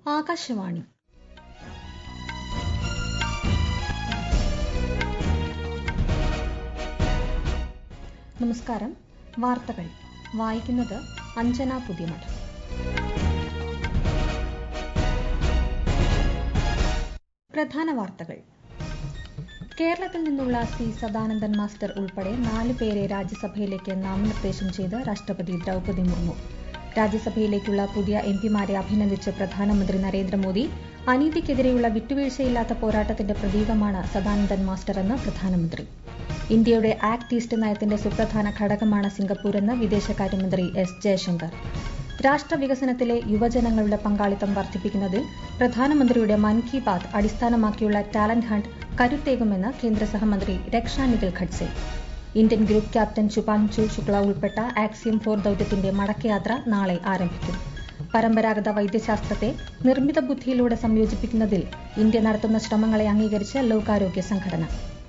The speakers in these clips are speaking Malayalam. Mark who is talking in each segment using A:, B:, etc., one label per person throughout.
A: ആകാശവാണി നമസ്കാരം വാർത്തകൾ വായിക്കുന്നത് അഞ്ജന പുതിയമഠം പ്രധാന വാർത്തകൾ കേരളത്തിൽ നിന്നുള്ള സി സദാനന്ദൻ മാസ്റ്റർ ഉൾപ്പെടെ നാല് പേരെ രാജ്യസഭയിലേക്ക് നാമനിർദ്ദേശം ചെയ്ത് രാഷ്ട്രപതി ദ്രൌപദി മുർമു രാജ്യസഭയിലേക്കുള്ള പുതിയ എംപിമാരെ അഭിനന്ദിച്ച് പ്രധാനമന്ത്രി നരേന്ദ്രമോദി അനീതിക്കെതിരെയുള്ള വിട്ടുവീഴ്ചയില്ലാത്ത പോരാട്ടത്തിന്റെ പ്രതീകമാണ് സദാനന്ദൻ മാസ്റ്ററെന്ന് പ്രധാനമന്ത്രി ഇന്ത്യയുടെ ആക്ട് ഈസ്റ്റ് നയത്തിന്റെ സുപ്രധാന ഘടകമാണ് സിംഗപ്പൂരെന്ന് വിദേശകാര്യമന്ത്രി എസ് ജയശങ്കർ രാഷ്ട്രവികസനത്തിലെ യുവജനങ്ങളുടെ പങ്കാളിത്തം വർദ്ധിപ്പിക്കുന്നതിൽ പ്രധാനമന്ത്രിയുടെ മൻ കി ബാത് അടിസ്ഥാനമാക്കിയുള്ള ടാലന്റ് ഹണ്ട് കരുത്തേകുമെന്ന് കേന്ദ്ര സഹമന്ത്രി രക്ഷാ Nikhil Khadse Indian group captain Shubhanshu Shukla ഉൾപ്പെട്ട ആക്സിയം ഫോർ ദൌത്യത്തിന്റെ മടക്കയാത്ര നാളെ ആരംഭിക്കും പരമ്പരാഗത വൈദ്യശാസ്ത്രത്തെ നിർമ്മിത ബുദ്ധിയിലൂടെ സംയോജിപ്പിക്കുന്നതിൽ ഇന്ത്യ നടത്തുന്ന ശ്രമങ്ങളെ അംഗീകരിച്ച് ലോകാരോഗ്യ സംഘടന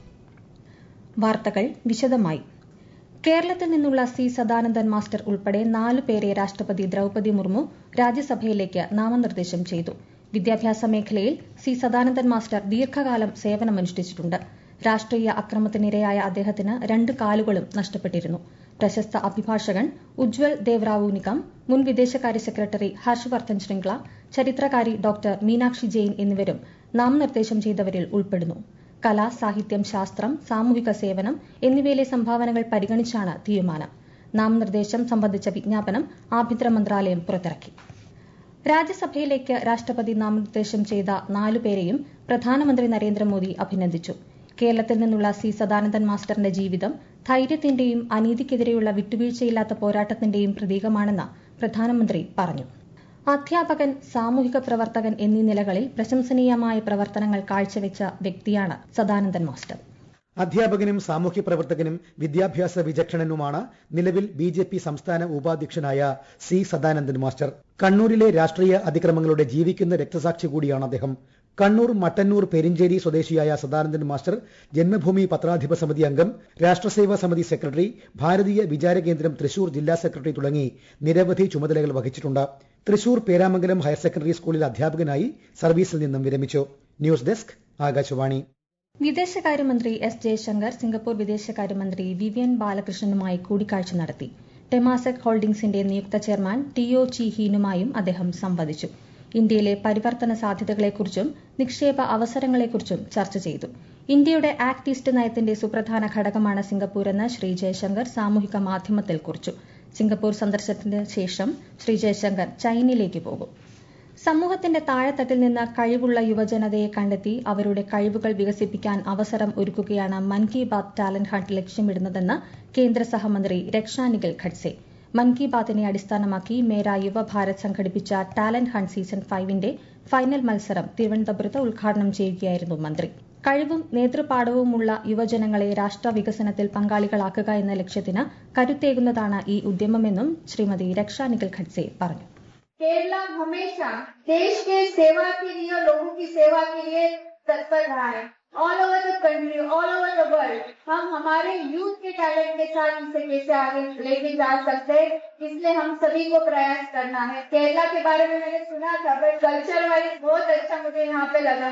A: വാർത്തകൾ വിശദമായി കേരളത്തിൽ നിന്നുള്ള സി സദാനന്ദൻ മാസ്റ്റർ ഉൾപ്പെടെ നാല് പേരെ രാഷ്ട്രപതി ദ്രൌപദി മുർമു രാജ്യസഭയിലേക്ക് നാമനിർദ്ദേശം ചെയ്തു വിദ്യാഭ്യാസ മേഖലയിൽ സി സദാനന്ദൻ മാസ്റ്റർ ദീർഘകാലം സേവനമനുഷ്ഠിച്ചിട്ടുണ്ട് രാഷ്ട്രീയ അക്രമത്തിനിരയായ അദ്ദേഹത്തിന് രണ്ട് കാലുകളും നഷ്ടപ്പെട്ടിരുന്നു പ്രശസ്ത അഭിഭാഷകൻ ഉജ്വൽ ദേവ്റാവു നികം മുൻ വിദേശകാര്യ സെക്രട്ടറി ഹർഷവർദ്ധൻ ശൃംഗ്ല ചരിത്രകാരി ഡോക്ടർ മീനാക്ഷി ജെയിൻ എന്നിവരും നാമനിർദ്ദേശം ചെയ്തവരിൽ ഉൾപ്പെടുന്നു കല സാഹിത്യം ശാസ്ത്രം സാമൂഹിക സേവനം എന്നിവയിലെ സംഭാവനകൾ പരിഗണിച്ചാണ് തീരുമാനം നാമനിർദ്ദേശം സംബന്ധിച്ച വിജ്ഞാപനം ആഭ്യന്തര മന്ത്രാലയം പുറത്തിറക്കി രാജ്യസഭയിലേക്ക് രാഷ്ട്രപതി നാമനിർദ്ദേശം ചെയ്ത നാലുപേരെയും പ്രധാനമന്ത്രി നരേന്ദ്രമോദി അഭിനന്ദിച്ചു കേരളത്തിൽ നിന്നുള്ള സി സദാനന്ദൻ മാസ്റ്ററിന്റെ ജീവിതം ധൈര്യത്തിന്റെയും അനീതിക്കെതിരെയുള്ള വിട്ടുവീഴ്ചയില്ലാത്ത പോരാട്ടത്തിന്റെയും പ്രതീകമാണെന്ന് പ്രധാനമന്ത്രി പറഞ്ഞു അധ്യാപകൻ സാമൂഹിക പ്രവർത്തകൻ എന്നീ നിലകളിൽ പ്രശംസനീയമായ പ്രവർത്തനങ്ങൾ കാഴ്ചവെച്ച വ്യക്തിയാണ് സദാനന്ദൻ മാസ്റ്റർ
B: അധ്യാപകനും സാമൂഹ്യ പ്രവർത്തകനും വിദ്യാഭ്യാസ വിചക്ഷണനുമാണ് നിലവിൽ ബി ജെ പി സംസ്ഥാന ഉപാധ്യക്ഷനായ സി സദാനന്ദൻ മാസ്റ്റർ കണ്ണൂരിലെ രാഷ്ട്രീയ അതിക്രമങ്ങളുടെ ജീവിക്കുന്ന രക്തസാക്ഷി കൂടിയാണ് അദ്ദേഹം കണ്ണൂർ മട്ടന്നൂർ പെരിഞ്ചേരി സ്വദേശിയായ സദാനന്ദൻ മാസ്റ്റർ ജന്മഭൂമി പത്രാധിപ സമിതി അംഗം രാഷ്ട്രസേവാ സമിതി സെക്രട്ടറി ഭാരതീയ വിചാര കേന്ദ്രം തൃശൂർ ജില്ലാ സെക്രട്ടറി തുടങ്ങി നിരവധി ചുമതലകൾ വഹിച്ചിട്ടുണ്ട് തൃശൂർ പേരാമംഗലം ഹയർ സെക്കൻഡറി സ്കൂളിൽ അധ്യാപകനായി സർവീസിൽ നിന്നും വിരമിച്ചു ന്യൂസ് ഡെസ്ക് ആകാശവാണി
A: വിദേശകാര്യമന്ത്രി എസ് ജയശങ്കർ സിംഗപ്പൂർ വിദേശകാര്യമന്ത്രി വിവിയൻ ബാലകൃഷ്ണനുമായി കൂടിക്കാഴ്ച നടത്തി ടെമാസെക് ഹോൾഡിംഗ്സിന്റെ നിയുക്ത ചെയർമാൻ ടിഒ ചി ഹീനുമായും അദ്ദേഹം സംവദിച്ചു ഇന്ത്യയിലെ പരിവർത്തന സാധ്യതകളെക്കുറിച്ചും നിക്ഷേപ അവസരങ്ങളെക്കുറിച്ചും ചർച്ച ചെയ്തു ഇന്ത്യയുടെ ആക്ട് ഈസ്റ്റ് നയത്തിന്റെ സുപ്രധാന ഘടകമാണ് സിംഗപ്പൂരെന്ന് ശ്രീ ജയശങ്കർ സാമൂഹിക മാധ്യമത്തിൽ കുറിച്ചു സിംഗപ്പൂർ സന്ദർശനത്തിന് ശേഷം ശ്രീ ജയശങ്കർ ചൈനയിലേക്ക് പോകും സമൂഹത്തിന്റെ താഴെത്തട്ടിൽ നിന്ന് കഴിവുള്ള യുവജനതയെ കണ്ടെത്തി അവരുടെ കഴിവുകൾ വികസിപ്പിക്കാൻ അവസരം ഒരുക്കുകയാണ് മൻ കി ബാത് ടാലന്റ് ഹണ്ട് ലക്ഷ്യമിടുന്നതെന്ന് കേന്ദ്ര സഹമന്ത്രി രക്ഷാ നിഖിൽ ഖഡ്സെ മൻ കി ബാത്തിനെ അടിസ്ഥാനമാക്കി മേര യുവഭാരത് സംഘടിപ്പിച്ച ടാലന്റ് ഹണ്ട് സീസൺ ഫൈവിന്റെ ഫൈനൽ മത്സരം തിരുവനന്തപുരത്ത് ഉദ്ഘാടനം ചെയ്യുകയായിരുന്നു മന്ത്രി കഴിവും നേതൃപാടവുമുള്ള യുവജനങ്ങളെ രാഷ്ട്ര വികസനത്തിൽ പങ്കാളികളാക്കുക എന്ന ലക്ഷ്യത്തിന് കരുത്തേകുന്നതാണ് ഈ ഉദ്യമമെന്നും ശ്രീമതി രക്ഷാ നിഖിൽ ഖഡ്സെ പറഞ്ഞു
C: केरला हमेशा देश के सेवा के लिए और लोगों की सेवा के लिए तत्पर रहा है all over the country all over the world हम हमारे यूथ के टैलेंट के साथ इसे कैसे आगे लेके जा सकते हैं इसलिए हम सभी को प्रयास करना है केरला के बारे में मैंने सुना था बट कल्चर वाइज बहुत अच्छा मुझे यहाँ पे लगा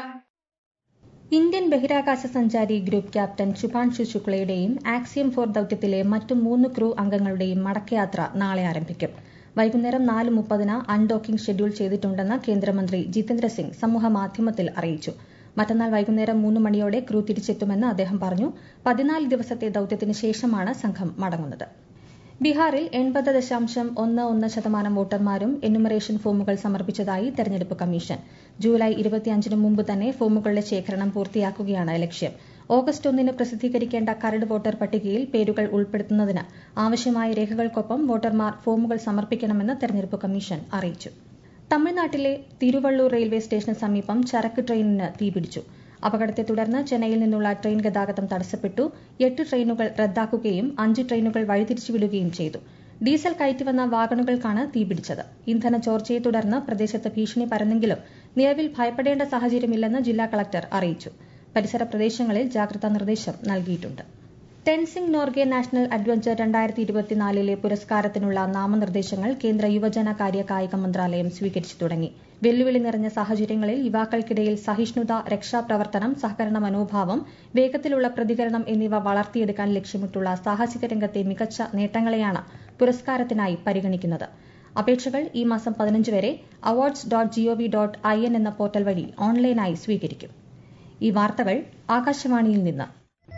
A: ഇന്ത്യൻ ബഹിരാകാശ സഞ്ചാരി ഗ്രൂപ്പ് ക്യാപ്റ്റൻ ശുഭാൻഷു ശുക്ലയുടെയും ആക്സിയം ഫോർ ദൌത്യത്തിലെ മറ്റു മൂന്ന് ക്രൂ അംഗങ്ങളുടെയും മടക്കയാത്ര നാളെ ആരംഭിക്കും വൈകുന്നേരം നാല് മുപ്പതിന് അൺഡോക്കിംഗ് ഷെഡ്യൂൾ ചെയ്തിട്ടുണ്ടെന്ന് കേന്ദ്രമന്ത്രി ജിതേന്ദ്ര സിംഗ് സമൂഹമാധ്യമത്തിൽ അറിയിച്ചു മറ്റന്നാൾ വൈകുന്നേരം മൂന്ന് മണിയോടെ ക്രൂ തിരിച്ചെത്തുമെന്ന് അദ്ദേഹം പറഞ്ഞു പതിനാല് ദിവസത്തെ ദൌത്യത്തിന് ശേഷമാണ് സംഘം മടങ്ങുന്നത് ബീഹാറിൽ എൺപത് ദശാംശം ഒന്ന് ഒന്ന് ശതമാനം വോട്ടർമാരും എന്യൂമറേഷൻ ഫോമുകൾ സമർപ്പിച്ചതായി തെരഞ്ഞെടുപ്പ് കമ്മീഷൻ ജൂലൈ ഇരുപത്തിയഞ്ചിന് മുമ്പ് തന്നെ ഫോമുകളുടെ ശേഖരണം പൂർത്തിയാക്കുകയാണ് ലക്ഷ്യം ഓഗസ്റ്റ് ഒന്നിന് പ്രസിദ്ധീകരിക്കേണ്ട കരട് വോട്ടർ പട്ടികയിൽ പേരുകൾ ഉൾപ്പെടുത്തുന്നതിന് ആവശ്യമായ രേഖകൾക്കൊപ്പം വോട്ടർമാർ ഫോമുകൾ സമർപ്പിക്കണമെന്ന് തെരഞ്ഞെടുപ്പ് കമ്മീഷൻ അറിയിച്ചു തമിഴ്നാട്ടിലെ തിരുവള്ളൂർ റെയിൽവേ സ്റ്റേഷന് സമീപം ചരക്ക് ട്രെയിനിന് തീപിടിച്ചു അപകടത്തെ തുടർന്ന് ചെന്നൈയിൽ നിന്നുള്ള ട്രെയിൻ ഗതാഗതം തടസ്സപ്പെട്ടു എട്ട് ട്രെയിനുകൾ റദ്ദാക്കുകയും അഞ്ച് ട്രെയിനുകൾ വഴിതിരിച്ചുവിടുകയും ചെയ്തു ഡീസൽ കയറ്റിവന്ന വാഗണുകൾക്കാണ് തീപിടിച്ചത് ഇന്ധന ചോർച്ചയെ തുടർന്ന് പ്രദേശത്ത് ഭീഷണി പരന്നെങ്കിലും നിലവിൽ ഭയപ്പെടേണ്ട സാഹചര്യമില്ലെന്ന് ജില്ലാ കളക്ടർ അറിയിച്ചു പരിസര പ്രദേശങ്ങളിൽ ജാഗ്രതാ നിർദ്ദേശം നൽകിയിട്ടുണ്ട് ടെൻസിംഗ് നോർഗെ നാഷണൽ അഡ്വഞ്ചർ രണ്ടായിരത്തി ഇരുപത്തിനാലിലെ പുരസ്കാരത്തിനുള്ള നാമനിർദ്ദേശങ്ങൾ കേന്ദ്ര യുവജന കാര്യ കായിക മന്ത്രാലയം സ്വീകരിച്ചു തുടങ്ങി വെല്ലുവിളി നിറഞ്ഞ സാഹചര്യങ്ങളിൽ യുവാക്കൾക്കിടയിൽ സഹിഷ്ണുത രക്ഷാപ്രവർത്തനം സഹകരണ മനോഭാവം വേഗത്തിലുള്ള പ്രതികരണം എന്നിവ വളർത്തിയെടുക്കാൻ ലക്ഷ്യമിട്ടുള്ള സാഹസിക രംഗത്തെ മികച്ച നേട്ടങ്ങളെയാണ് പുരസ്കാരത്തിനായി പരിഗണിക്കുന്നത് അപേക്ഷകൾ ഈ മാസം പതിനഞ്ച് വരെ awards dot gov dot I N എന്ന പോർട്ടൽ വഴി ഓൺലൈനായി സ്വീകരിക്കും ഈ വാർത്തകൾ ആകാശവാണിയിൽ നിന്ന്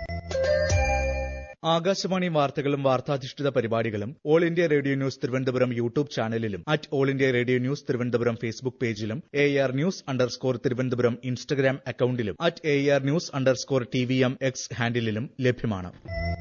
D: ആകാശവാണി വാർത്തകളും വാർത്താധിഷ്ഠിത പരിപാടികളും All India Radio News Thiruvananthapuram YouTube ചാനലിലും at All India Radio News Thiruvananthapuram Facebook പേജിലും A R news underscore Thiruvananthapuram Instagram അക്കൌണ്ടിലും at A R news underscore T V M X ഹാൻഡിലും ലഭ്യമാണ്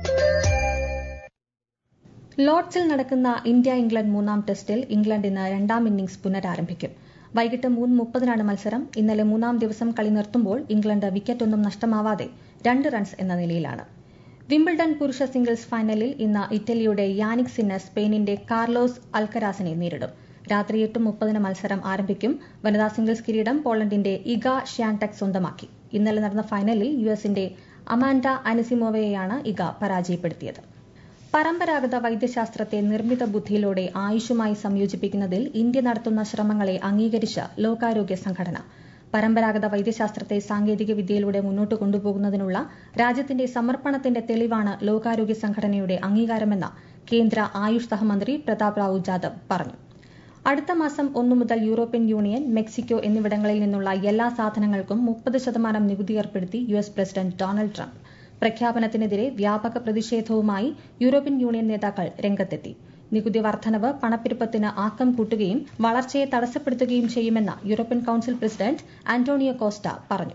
A: ലോർഡ്സിൽ നടക്കുന്ന ഇന്ത്യ ഇംഗ്ലണ്ട് മൂന്നാം ടെസ്റ്റിൽ ഇംഗ്ലണ്ട് ഇന്ന് രണ്ടാം ഇന്നിംഗ്സ് പുനരാരംഭിക്കും വൈകിട്ട് മൂന്ന് മുപ്പതിനാണ് മത്സരം ഇന്നലെ മൂന്നാം ദിവസം കളി നിർത്തുമ്പോൾ ഇംഗ്ലണ്ട് വിക്കറ്റൊന്നും നഷ്ടമാവാതെ രണ്ട് റൺസ് എന്ന നിലയിലാണ് വിംബിൾഡൺ പുരുഷ സിംഗിൾസ് ഫൈനലിൽ ഇന്ന് ഇറ്റലിയുടെ യാനിക് സിന്നർ സ്പെയിനിന്റെ കാർലോസ് അൽക്കരാസിനെ നേരിടും രാത്രി എട്ട് മുപ്പതിന് മത്സരം ആരംഭിക്കും വനിതാ സിംഗിൾസ് കിരീടം പോളണ്ടിന്റെ ഇഗ ഷ്യാൻടെക് സ്വന്തമാക്കി ഇന്നലെ നടന്ന ഫൈനലിൽ യുഎസിന്റെ അമാൻഡ അനിസിമോവയെയാണ് ഇഗ പരാജയപ്പെടുത്തിയത് പരമ്പരാഗത വൈദ്യശാസ്ത്രത്തെ നിർമ്മിത ബുദ്ധിയിലൂടെ ആയുഷുമായി സംയോജിപ്പിക്കുന്നതിൽ ഇന്ത്യ നടത്തുന്ന ശ്രമങ്ങളെ അംഗീകരിച്ച ലോകാരോഗ്യ സംഘടന പരമ്പരാഗത വൈദ്യശാസ്ത്രത്തെ സാങ്കേതിക വിദ്യയിലൂടെ മുന്നോട്ട് കൊണ്ടുപോകുന്നതിനുള്ള രാജ്യത്തിന്റെ സമർപ്പണത്തിന്റെ തെളിവാണ് ലോകാരോഗ്യ സംഘടനയുടെ അംഗീകാരമെന്ന് കേന്ദ്ര ആയുഷ് സഹമന്ത്രി പ്രതാപ് റാവു ജാദവ് പറഞ്ഞു അടുത്ത മാസം ഒന്നു മുതൽ യൂറോപ്യൻ യൂണിയൻ മെക്സിക്കോ എന്നിവിടങ്ങളിൽ നിന്നുള്ള എല്ലാ സാധനങ്ങൾക്കും മുപ്പത് ശതമാനം നികുതി ഏർപ്പെടുത്തി U S president Donald Trump പ്രഖ്യാപനത്തിനെതിരെ വ്യാപക പ്രതിഷേധവുമായി യൂറോപ്യൻ യൂണിയൻ നേതാക്കൾ രംഗത്തെത്തി നികുതി വർധനവ് പണപ്പെരുപ്പത്തിന് ആക്കം കൂട്ടുകയും വളർച്ചയെ തടസ്സപ്പെടുത്തുകയും ചെയ്യുമെന്ന് European Council president Antonio Costa പറഞ്ഞു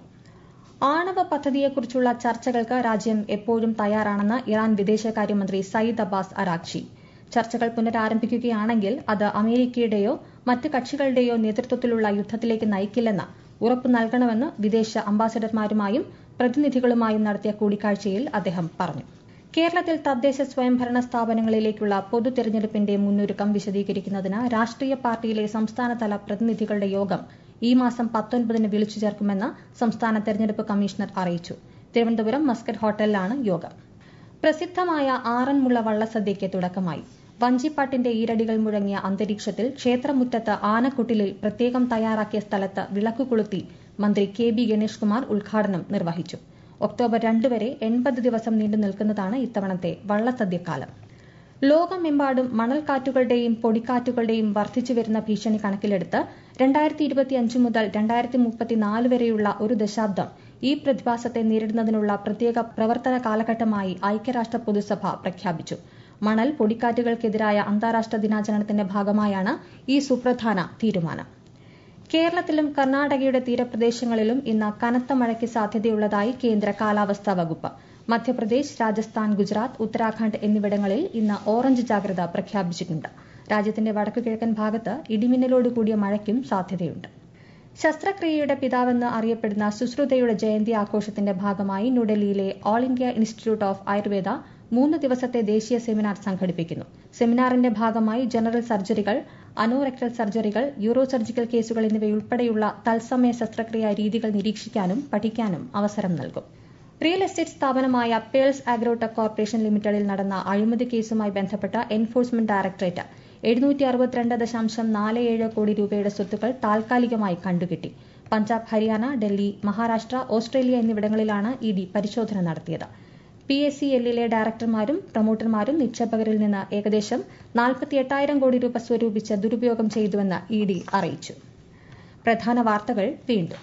A: ആണവ പദ്ധതിയെക്കുറിച്ചുള്ള ചർച്ചകൾക്ക് രാജ്യം എപ്പോഴും തയ്യാറാണെന്ന് ഇറാൻ വിദേശകാര്യമന്ത്രി സയ്യിദ് അബ്ബാസ് അറാഖ്ചി ചർച്ചകൾ പുനരാരംഭിക്കുകയാണെങ്കിൽ അത് അമേരിക്കയുടെയോ മറ്റ് കക്ഷികളുടെയോ നേതൃത്വത്തിലുള്ള യുദ്ധത്തിലേക്ക് നയിക്കില്ലെന്ന് ഉറപ്പു നൽകണമെന്ന് വിദേശ അംബാസഡർമാരുമായും പ്രതിനിധികളുമായും നടത്തിയ കൂടിക്കാഴ്ചയിൽ അദ്ദേഹം പറഞ്ഞു കേരളത്തിൽ തദ്ദേശ സ്വയംഭരണ സ്ഥാപനങ്ങളിലേക്കുള്ള പൊതു തെരഞ്ഞെടുപ്പിന്റെ മുന്നൊരുക്കം വിശദീകരിക്കുന്നതിന് രാഷ്ട്രീയ പാർട്ടിയിലെ സംസ്ഥാനതല പ്രതിനിധികളുടെ യോഗം ഈ മാസം പത്തൊൻപതിന് വിളിച്ചു ചേർക്കുമെന്ന് സംസ്ഥാന തെരഞ്ഞെടുപ്പ് കമ്മീഷണർ അറിയിച്ചു തിരുവനന്തപുരം മസ്കറ്റ് ഹോട്ടലിലാണ് യോഗം പ്രസിദ്ധമായ ആറന്മുള വള്ളസദ്യയ്ക്ക് തുടക്കമായി വഞ്ചിപ്പാട്ടിന്റെ ഈരടികൾ മുഴങ്ങിയ അന്തരീക്ഷത്തിൽ ക്ഷേത്രമുറ്റത്ത് ആനക്കുട്ടിലിൽ പ്രത്യേകം തയ്യാറാക്കിയ സ്ഥലത്ത് വിളക്ക് കൊളുത്തി മന്ത്രി കെ ബി ഗണേഷ് കുമാർ ഉദ്ഘാടനം നിർവഹിച്ചു ഒക്ടോബർ രണ്ട് വരെ എൺപത് ദിവസം നീണ്ടു നിൽക്കുന്നതാണ് ഇത്തവണത്തെ വള്ളസദ്യക്കാലം ലോകമെമ്പാടും മണൽക്കാറ്റുകളുടെയും പൊടിക്കാറ്റുകളുടെയും വർദ്ധിച്ചു വരുന്ന ഭീഷണി കണക്കിലെടുത്ത് രണ്ടായിരത്തി ഇരുപത്തിയഞ്ച് മുതൽ രണ്ടായിരത്തി മുപ്പത്തിനാല് വരെയുള്ള ഒരു ദശാബ്ദം ഈ പ്രതിഭാസത്തെ നേരിടുന്നതിനുള്ള പ്രത്യേക പ്രവർത്തന കാലഘട്ടമായി ഐക്യരാഷ്ട്ര പൊതുസഭ പ്രഖ്യാപിച്ചു മണൽ പൊടിക്കാറ്റുകൾക്കെതിരായ അന്താരാഷ്ട്ര ദിനാചരണത്തിന്റെ ഭാഗമായാണ് ഈ സുപ്രധാന തീരുമാനം കേരളത്തിലും കർണാടകയുടെ തീരപ്രദേശങ്ങളിലും ഇന്ന് കനത്ത മഴയ്ക്ക് സാധ്യതയുള്ളതായി കേന്ദ്ര കാലാവസ്ഥാ വകുപ്പ് മധ്യപ്രദേശ് രാജസ്ഥാൻ ഗുജറാത്ത് ഉത്തരാഖണ്ഡ് എന്നിവിടങ്ങളിൽ ഇന്ന് ഓറഞ്ച് ജാഗ്രത പ്രഖ്യാപിച്ചിട്ടുണ്ട് രാജ്യത്തിന്റെ വടക്കുകിഴക്കൻ ഭാഗത്ത് ഇടിമിന്നലോട് കൂടിയ മഴയ്ക്കും സാധ്യതയുണ്ട് ശസ്ത്രക്രിയയുടെ പിതാവെന്ന് അറിയപ്പെടുന്ന സുശ്രുതയുടെ ജയന്തി ആഘോഷത്തിന്റെ ഭാഗമായി ന്യൂഡൽഹിയിലെ all India institute of Ayurveda മൂന്ന് ദിവസത്തെ ദേശീയ സെമിനാർ സംഘടിപ്പിക്കുന്നു സെമിനാറിന്റെ ഭാഗമായി ജനറൽ സർജറികൾ അനോറെക്ടൽ സർജറികൾ യൂറോ സർജിക്കൽ കേസുകൾ എന്നിവയുൾപ്പെടെയുള്ള തത്സമയ ശസ്ത്രക്രിയാ രീതികൾ നിരീക്ഷിക്കാനും പഠിക്കാനും അവസരം നൽകും റിയൽ എസ്റ്റേറ്റ് സ്ഥാപനമായ പേൾസ് ആഗ്രോടെക് കോർപ്പറേഷൻ ലിമിറ്റഡിൽ നടന്ന അഴിമതി കേസുമായി ബന്ധപ്പെട്ട എൻഫോഴ്സ്മെന്റ് ഡയറക്ടറേറ്റ് എഴുന്നൂറ്റി അറുപത്തിരണ്ട് ദശാംശം നാല് ഏഴ് കോടി രൂപയുടെ സ്വത്തുക്കൾ താൽക്കാലികമായി കണ്ടുകിട്ടി പഞ്ചാബ് ഹരിയാന ഡൽഹി മഹാരാഷ്ട്ര ഓസ്ട്രേലിയ എന്നിവിടങ്ങളിലാണ് ഇ ഡി പരിശോധന നടത്തിയത് പി എസ് സി എല്ലിലെ ഡയറക്ടർമാരും പ്രൊമോട്ടർമാരും നിക്ഷേപകരിൽ നിന്ന് ഏകദേശം നാൽപ്പത്തി എട്ടായിരം കോടി രൂപ സ്വരൂപിച്ച് ദുരുപയോഗം ചെയ്തുവെന്ന് ഇ ഡി അറിയിച്ചു പ്രധാന വാർത്തകൾ വീണ്ടും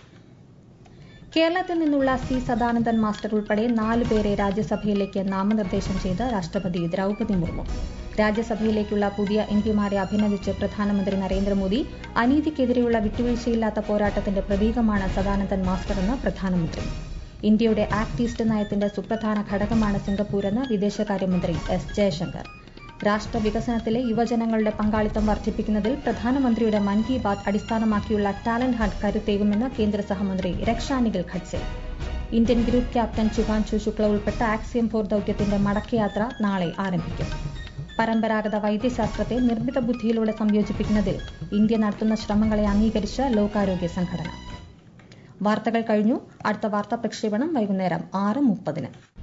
A: കേരളത്തിൽ നിന്നുള്ള സി സദാനന്ദൻ മാസ്റ്റർ ഉൾപ്പെടെ നാല് പേരെ രാജ്യസഭയിലേക്ക് നാമനിർദ്ദേശം ചെയ്ത് രാഷ്ട്രപതി ദ്രൌപതി മുർമു രാജ്യസഭയിലേക്കുള്ള പുതിയ എംപിമാരെ അഭിനന്ദിച്ച് പ്രധാനമന്ത്രി നരേന്ദ്രമോദി അനീതിക്കെതിരെയുള്ള വിട്ടുവീഴ്ചയില്ലാത്ത പോരാട്ടത്തിന്റെ പ്രതീകമാണ് സദാനന്ദൻ മാസ്റ്ററെന്ന് പ്രധാനമന്ത്രി ഇന്ത്യയുടെ ആക്ട് ഈസ്റ്റ് നയത്തിന്റെ സുപ്രധാന ഘടകമാണ് സിംഗപ്പൂരെന്ന് വിദേശകാര്യമന്ത്രി എസ് ജയശങ്കർ രാഷ്ട്ര വികസനത്തിലെ യുവജനങ്ങളുടെ പങ്കാളിത്തം വർദ്ധിപ്പിക്കുന്നതിൽ പ്രധാനമന്ത്രിയുടെ മൻ കി ബാത് അടിസ്ഥാനമാക്കിയുള്ള ടാലന്റ് ഹണ്ട് കരുത്തേകുമെന്ന് കേന്ദ്ര സഹമന്ത്രി Rakshanikhil Khadse Indian group captain Shubhanshu Shukla ഉൾപ്പെട്ട ആക്സിയം ഫോർ ദൌത്യത്തിന്റെ മടക്കയാത്ര നാളെ ആരംഭിക്കും പരമ്പരാഗത വൈദ്യശാസ്ത്രത്തെ നിർമ്മിത ബുദ്ധിയിലൂടെ സംയോജിപ്പിക്കുന്നതിൽ ഇന്ത്യ നടത്തുന്ന ശ്രമങ്ങളെ അംഗീകരിച്ച ലോകാരോഗ്യ സംഘടന വാർത്തകൾ കഴിഞ്ഞു അടുത്ത വാർത്താ പ്രക്ഷേപണം വൈകുന്നേരം ആറ് മുപ്പതിന്